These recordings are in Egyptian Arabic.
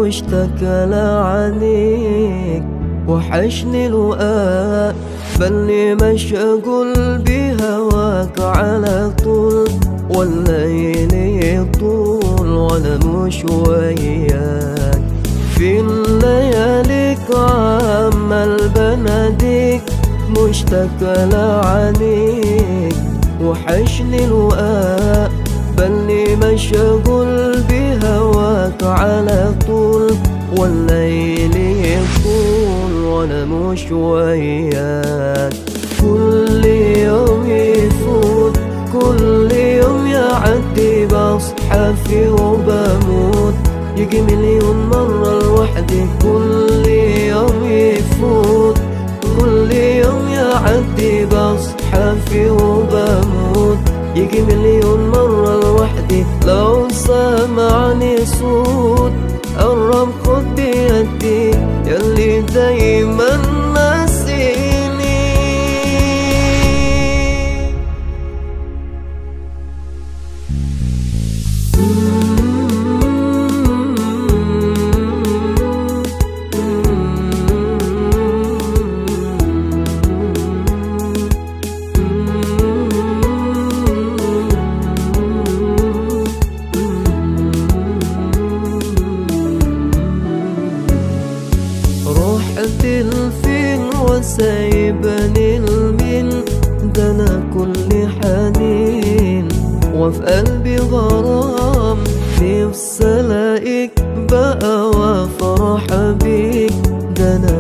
مشتكى لعنيك وحشني لقاء بلي مشغول بهواك على طول والليل يطول وانا مش وياك في اللياليك عمال بناديك مشتكى لعنيك وحشني لقاء بلي مشغول بهواك على طول والليل يطول وانا مش وياك كل يوم يفوت كل يوم يعدي بصحى فيه وبموت يجي مليون مرة لوحدي كل يوم يفوت كل يوم يعدي بصحى فيه وبموت يجي مليون مرة لوحدي لو سمعني صوت قرب خد بيدي يلي دايما ناسيني رحت لفين وسايبني لمين ده انا كل حنين وفي قلبي غرام نفسي الاقيك بقى وافرح بيك ده انا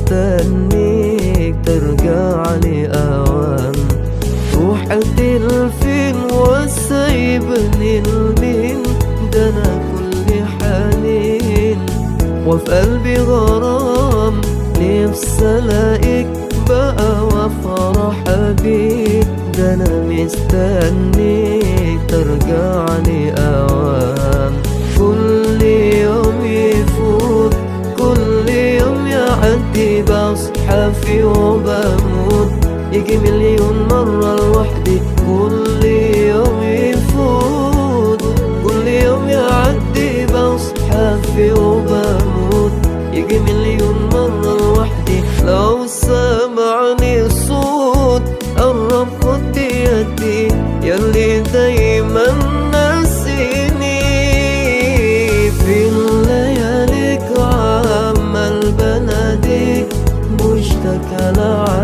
مستنيك ترجع لي اوام رحت لفين وسايبني لمين ده انا كل حنين وفي قلبي غرام نفسي الاقيك بقى وافرح بيك ده انا مستنيك ترجع لي اوام كل يوم يفوت كل يوم يعدي بصحى فيه وبموت يجي مليون مرة لوحدي كل يوم يفوت كل يوم يعدي بصحى فيه وبموت يجي مليون مرة لوحدي لو سمعني صوت قرب خد يدي يلي دايما ناسيني في اللياليك عمال بناديك مشتكى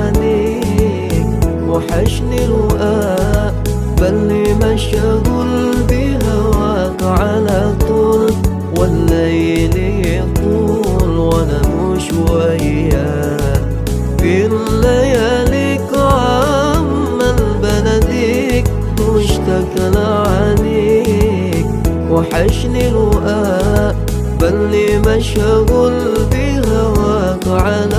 لعنيك وحشني لقاء بلي مشغول بهواك على طول والليل يطول وانا مش وياك في اللياليك عمال بناديك مشتكى لعنيك وحشني لقاء بلي مشغول بهواك على